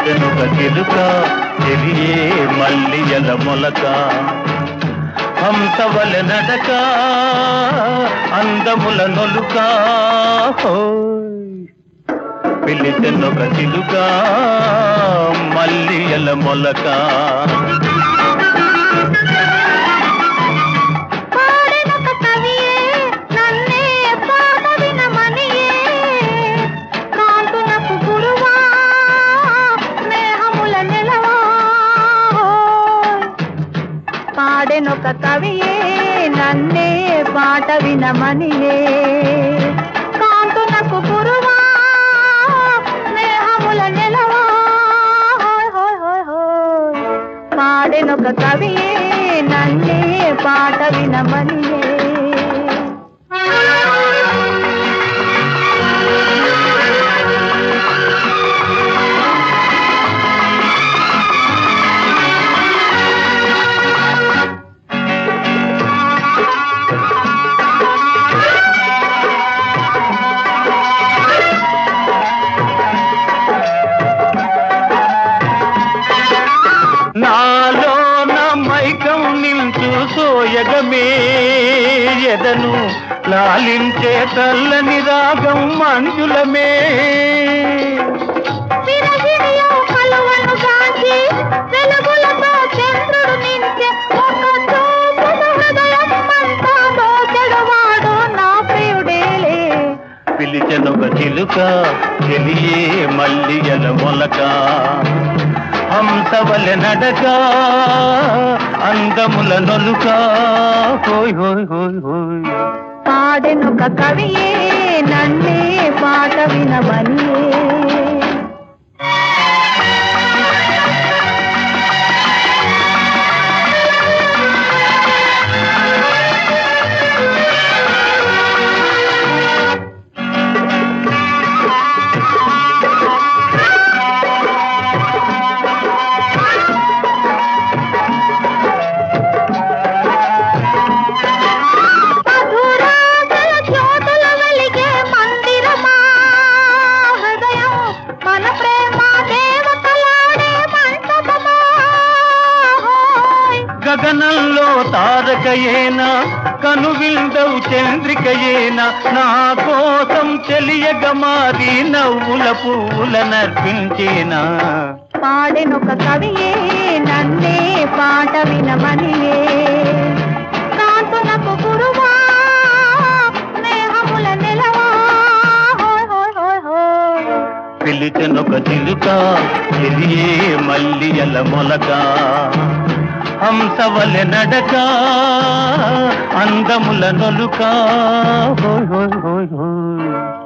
పిలిచెనుక చిలుక చెలియే మల్లియల మొలక హంసవల నడక అందముల నొలుక హోయ్. పిలిచెనొక చిలుక మల్లియల మొలక పాడెనొక కవియే నన్నే పాట వినమనియే కాంతునకు గురువా స్నేహముల నెలవా పాడెనొక కవియే నన్నే పాట వినమనియే కాంతునకు గురువా స్నేహముల నెలవా హోయ్ హోయ్ హోయ్ హోయ్ పాడెనొక కవియే నన్నే పాట వినమనియే నాలో నా మైకం నించు సోయగమే ఎదను లాలించే తల్లని రాగం మంజులమే విరగిరియో కలువను గాంచి వెలుగులతో చంద్రుడు నించే ఒక చూపుడు హృదయం అంతా దోచెడువాడు నా ప్రియుడేలే పిలిచెనొక చిలుక చెలియే మల్లియల మొలక హంసవల నడక అందముల నొలుక హోయ్ హోయ్ హోయ్ హోయ్ పాడెనొక కవియే నన్నే పాట వినమనియే మధురాగల జ్యోతుల వెలిగే మందిరమా హృదయం మన ప్రేమ దేవతలాడే మంటపమా హోయ్. గగనంలో తారకయేనా కనువిందవు చంద్రికయేనా నా కోసం చెలియగ మారి నవ్వుల పువ్వుల నర్పించేనా పాడెనొక కవియే నన్నే పాట వినమనియే కాంతునకు గురువా స్నేహముల నెలవా హోయ్ హోయ్ హోయ్ హోయ్ పిలిచెనొక చిలుక చెలియే మల్లియల మొలక హంసవలె నడక అందముల నొలుక హోయ్ హోయ్ హోయ్ హోయ్